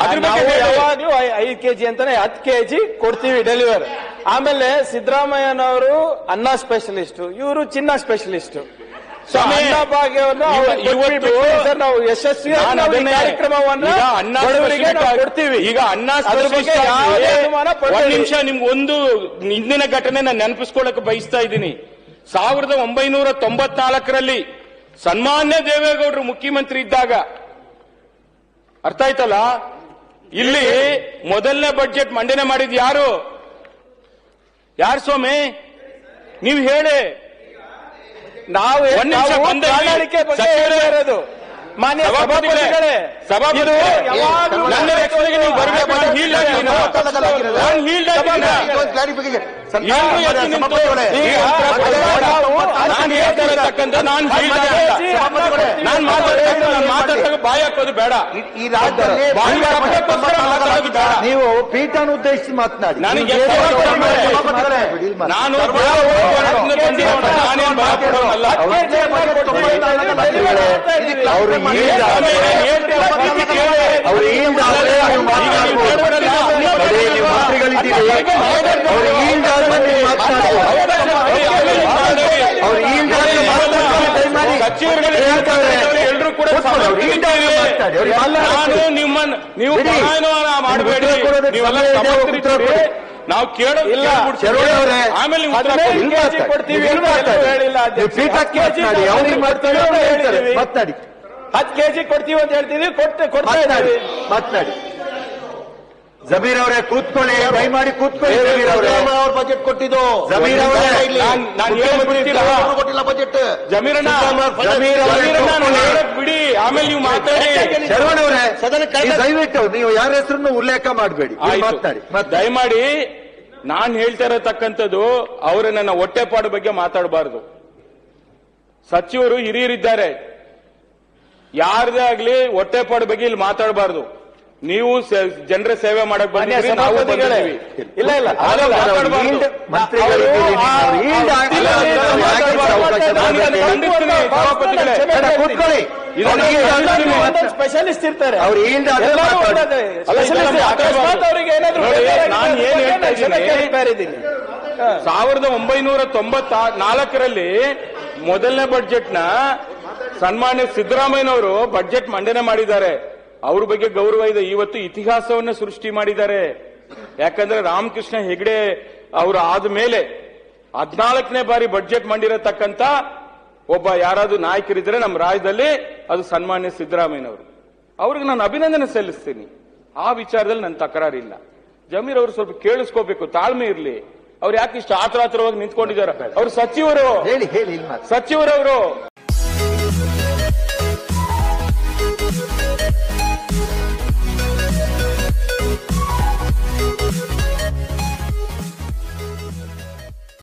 ಅದ್ರ ಬಗ್ಗೆ ನಾವು ಹೇಳಿ. ಯಾವಾಗ್ಲೂ ಐ- ಐದು ಕೆಜಿ ಅಂತಾನೆ ಹತ್ತು ಕೆಜಿ ಕೊಡ್ತೀವಿ ಡೆಲಿವರ್ ಆಮೇಲೆ ಸಿದ್ದರಾಮಯ್ಯನವರು ಅನ್ನ ಸ್ಪೆಷಲಿಸ್ಟ್ ಇವರು ಚಿನ್ನ ಸ್ಪೆಷಲಿಸ್ಟ್ ಸ್ವಾಮಿ, ಅನ್ನಭಾಗ್ಯವನ್ನು ಇವ- ಅವ್ರಿಗೆ ಇವತ್ತು ಕೊಟ್ಬಿಟ್ಟು ಸರ್ ನಾವು ಯಶಸ್ವಿಯಾಗಿ ನಾನು ನಾವು ಈ ಅದನ್ನೇ- ಕಾರ್ಯಕ್ರಮವನ್ನ ಈಗ ಅನ್ನ ಬಡವರಿಗೆ specialist ನಾವು ಆಗಿ- ಕೊಡ್ತೀವಿ ಈಗ ಅನ್ನ ಅದ್ರ ಬಗ್ಗೆ specialist ಆಗಿ ಯಾವುದೇ ಅನುಮಾನ ಒಂದ್ ಪಡಬೇಡಿ. ನಿಮಿಷ ನಿಮ್ಗೆ ಒಂದು ಹಿಂದಿನ ಘಟನೆ ನಾನು ನೆನಪಿಸ್ಕೊಳ್ಳಕ್ಕೆ ಬಯಸ್ತಾ ಇದ್ದೀನಿ ಸಾವಿರದ ಒಂಬೈನೂರ ತೊಂಬತ್ನಾಲ್ಕರಲ್ಲಿ ಸನ್ಮಾನ್ಯ ದೇವೇಗೌಡರು ಮುಖ್ಯಮಂತ್ರಿ ಇದ್ದಾಗ ಅರ್ಥ ಆಯ್ತಲ್ಲ ಇಲ್ಲಿ ಮೊದಲನೇ ಬಡ್ಜೆಟ್ ಮಂಡನೆ ಮಾಡಿದ್ ಯಾರು ಯಾರು ಸ್ವಾಮಿ ನೀವು ಹೇಳಿ ನಾವು ಒಂದ್ ನಿಮಿಷ ನಾವು ಬಂದೆ ಇಲ್ಲಿ. ಪ್ರಣಾಳಿಕೆ ಬಗ್ಗೆ ಸಚಿವರೇ, ಹೇಳ್ತಾ ಇರೋದು ಮಾನ್ಯ ಸಭಾಪತಿಗಳೇ, ಸಭಾಪತಿಗಳೇ ಸಭಾಪತಿಗಳೇ, ಇದು ಯಾವಾಗ್ಲೂ ನನ್ನ ರಕ್ಷಣೆಗೆ ನೀವು ಬರ್ಬೇಕು, ನಾನು healed ಆಗಿದ್ದೀನಿ. ನಾನು healed ಆಗಿದ್ದೀನಿ. ಎಲ್ರು ಎದ್ದು ನಿಂತು ಈ ಉತ್ತರ ಕೊಡಿ. ನಾನು ಹೇಳ್ತಾ ಇರತಕ್ಕಂಥ ನಾನು healed ಆಗಿಲ್ಲ. ನಾನು ಮಾತಾಡ್ತಕ್ಕ ನಾನು ಮಾತಾಡ್ತಕ್ಕ ಬಾಯಿ ಹಾಕೋದು ಬೇಡ ಈ ರಾಜ್ಯದಲ್ಲಿ ಬಾಯಿ ಹಾಕೋದಕ್ಕೋಸ್ಕರ ಮಾತಾಡೋದು ಬೇಡ ನೀವು ಪೀಠನ ಉದ್ದೇಶಿಸಿ ಮಾತನಾಡಿ ನನಗೆ ನೀವು ಬೇರೆ ಸಭಾಪತಿ ಅವ್ರ ಮಾಡಿ. ಸಭಾಪತಿಗಳೇ, ಬಿಡಿ ಮಾತು. ನಾನು ಹೋರಾಟದಿಂದ ಬಂದಿರೋನು. ನಾನೇನ್ ಭಯ ಪಡೋನಲ್ಲ ಅವ್ರು ಈಗ ಅವ್ರು ಈಗಿಂದ ಆದ್ರೆ ನೀವು ಮಾತನಾಡ್ಬೋದು. ನೋಡಿ, ನೀವು ಮಂತ್ರಿಗಳಿದ್ದೀರಿ ಅವ್ರು ಈಗಿಂದ ಆದ್ರೆ ನೀವು ಮಾತನಾಡ್ಬೋದು ಅವ್ರು ಈಗಿಂದ ಆದ್ರೆ ಮಾತನಾಡ್ಬೋದು, ದಯಮಾಡಿ. ಸಚಿವರುಗಳು ಹೇಳ್ತಾರೆ. ಎಲ್ಲರೂ ಕೂಡ ಕೂತ್ಕೊಳ್ಳಿ, ಅವ್ರು ಈಗಿಂದ ಆದ್ರೆ ಮಾತನಾಡಿ. ಅವ್ರಿಗೆ ಮಾತನಾಡಿ. ನಾನು ನಿಮ್ಮನ್ನ ನೀವು ಬಿಡಿ. ಪಲಾಯನವನ್ನ ಮಾಡಬೇಡಿ ಉತ್ತರ ಕೊಡೋದಕ್ಕೆ ನೀವೆಲ್ಲ ಸಮಯ ಇದೆ, ಸಮರ್ಥರಿದ್ದೀರಿ. ಉತ್ತರ ಕೊಡಿ. ನಾವು ಕೇಳೋದು ಇಲ್ಲ. ಕೇಳ್ಬಿಡ್ತೀವಿ. ಶರವಣ ಅವರೇ, ಆಮೇಲೆ ನೀವು ಉತ್ತರ ಹದಿನೈದು ಕೊಡಿ. ಕೆಜಿ ಕೊಡ್ತೀವಿ ಅಂತ ಎಲ್ಲೂ ಹೇಳಿಲ್ಲ ನೀವು ಅಧ್ಯಕ್ಷ. ಪೀಠಕ್ಕೆ ಹತ್ತು ಕೆಜಿ ಮಾತನಾಡಿ ಅವ್ರಿಗೆ ಮಾತನಾಡಿ ಅವ್ರು ಹೇಳ್ತಾರೆ ಹೇಳ್ತೀವಿ. ಮಾತನಾಡಿ ಹತ್ತು ಕೆಜಿ ಕೊಡ್ತೀವಿ ಅಂತ ಹೇಳ್ತೀವಿ ಕೊಟ್ಟು ಕೊಡ್ತಾ ಮಾತನಾಡಿ ಇದ್ದೀವಿ ಮಾತನಾಡಿ ಜಮೀರ್ ಅವರೇ ಕೂತ್ಕೊಳ್ಳಿ ದಯಮಾಡಿ ಕೂತ್ಕೊಳ್ಳಿ ಜಮೀರ್ ಅವರೇ ಅವ್ರ ಬಜೆಟ್ ಕೊಟ್ಟಿದ್ದು ಜಮೀರ್ ಅವರೇ ನಾನ್- ನಾನ್ ಹೇಳೋದು ಬಿಡ್ತೀರಾ? ಅವ್ರು ಕೊಟ್ಟಿಲ್ಲ ಬಜೆಟ್ ಜಮೀರಣ್ಣ ಜಮೀರ್ ಅವರೇ ಜಮೀರಣ್ಣ ನಾನು ಕೂತ್ಕೊಳ್ಳಿ. ಹೇಳೋದ್ ಬಿಡಿ ಆಮೇಲೆ ನೀವು ಮಾತಾಡಿ ಶರವಣ ಅವರೇ ಸದನ ಕಳೆದ- ನೀವು ದಯವಿಟ್ಟು ನೀವು ಯಾರ ಹೆಸರನ್ನು ಉಲ್ಲೇಖ ಮಾಡಬೇಡಿ ಆಯ್ತು. ಮಾತನಾಡಿ ಮಾತನಾಡಿ. ದಯಮಾಡಿ ನಾನ್ ಹೇಳ್ತಾ ಇರತಕ್ಕಂಥದ್ದು ಅವರ ನನ್ನ ಹೊಟ್ಟೆಪಾಡು ಬಗ್ಗೆ ಮಾತಾಡಬಾರದು ಸಚಿವರು ಹಿರಿಯರಿದ್ದಾರೆ ಯಾರದೇ ಆಗ್ಲಿ ಹೊಟ್ಟೆಪಾಡು ಬಗ್ಗೆ ಇಲ್ಲಿ ಮಾತಾಡಬಾರದು ನೀವು ಜನರ ಸೇವೆ ಮಾಡಕ್ ಮಾನ್ಯ ಬಂದಿದ್ದೀವಿ ನಾವು ಸಭಾಪತಿಗಳೇ. ಬಂದಿದ್ದೀವಿ ಇಲ್ಲ ಇಲ್ಲ ಆಗ ಆಗಲ್ಲ. ಮಾತಾಡ್ಬಾರ್ದು. ಈಲ್ಡ್ ಮಂತ್ರಿಗಳಿದ್ದೀರಿ ನೀವು. ಅವ್ರು ಈಲ್ಡ್ ಆ- ಇಲ್ಲ, ಇಲ್ಲ, ಇಲ್ಲ, ಅವ್ರು ಯಾಕೆ ಮಾತಾಡ್ಬಾರ್ದು. ಅವಕಾಶ ನಾನು ಇದನ್ನ ಕೊಡ್ಬೇಕು? ಖಂಡಿಸ್ತೀನಿ, ಸಭಾಪತಿಗಳೇ. ಬೇಡ, ಕೂತ್ಕೊಳ್ಳಿ ಇದನ್ನ ಅವ್ರು ಈಲ್ಡ್ ಆದ್ರೆ ನೀವು ಮಾತನಾಡಿ. ಸ್ಪೆಷಲಿಸ್ಟ್ ಇರ್ತಾರೆ ಅವ್ರು ಈಲ್ಡ್ ಆದ್ರೆ ಎಲ್ಲರೂ ಮಾತಾಡಿ. ಒಂದೇ. ಅಲ್ಲ, ಇದನ್ನ Specialist ಮಾತಾಡ್ಬಾರ್ದು. ಅಕಸ್ಮಾತ್ ಅವ್ರಿಗೆ ಏನಾದ್ರು ನೋಡಿ, ಬೇಜಾರಾಗಿದೆ ನಾನು ಅದ್ರ ಏನ್ ಬಗ್ಗೆ ಹೇಳ್ತಾ ನಾನು ಕ್ಷಮೆಗೆ ಇದ್ದೀನಿ? ಕೇಳ್ತಾ ಇದ್ದೀನಿ. ಹಾ. ಸಾವಿರದ ಒಂಬೈನೂರ ತೊಂಬತ್ತ ನಾಲ್ಕರಲ್ಲಿ ಮೊದಲನೇ ಬಡ್ಜೆಟ್ ನ ಸನ್ಮಾನ್ಯ ಸಿದ್ದರಾಮಯ್ಯನವರು ಬಡ್ಜೆಟ್ ಮಂಡನೆ ಮಾಡಿದ್ದಾರೆ ಅವ್ರ ಬಗ್ಗೆ ಗೌರವ ಇದೆ ಇವತ್ತು ಇತಿಹಾಸವನ್ನ ಸೃಷ್ಟಿ ಮಾಡಿದ್ದಾರೆ ಯಾಕಂದ್ರೆ ರಾಮಕೃಷ್ಣ ಹೆಗಡೆ ಅವರು ಆದ ಮೇಲೆ ಹದಿನಾಲ್ಕನೇ ಬಾರಿ ಬಡ್ಜೆಟ್ ಮಾಡಿರತಕ್ಕಂತ ಒಬ್ಬ ಯಾರಾದ್ರೂ ನಾಯಕರಿದ್ರೆ ನಮ್ಮ ರಾಜ್ಯದಲ್ಲಿ ಅದು ಸನ್ಮಾನ್ಯ ಸಿದ್ದರಾಮಯ್ಯನವರು ಅವ್ರಿಗೆ ನಾನು ಅಭಿನಂದನೆ ಸಲ್ಲಿಸ್ತೀನಿ ಆ ವಿಚಾರದಲ್ಲಿ ನನ್ನ ತಕರಾರಿಲ್ಲ ಜಮೀರ್ ಅವರು ಸ್ವಲ್ಪ ಕೇಳಿಸ್ಕೋಬೇಕು ತಾಳ್ಮೆ ಇರಲಿ ಅವ್ರು ಯಾಕೆ ಇಷ್ಟು ಆತರ ಆತರವಾಗಿ ನಿಂತ್ಕೊಂಡಿದ್ದಾರೆ ಅವ್ರು ಸಚಿವರು ಹೇಳಿ ಹೇಳಿ ಇಲ್ಲಿ ಮಾತು ಸಚಿವರವರು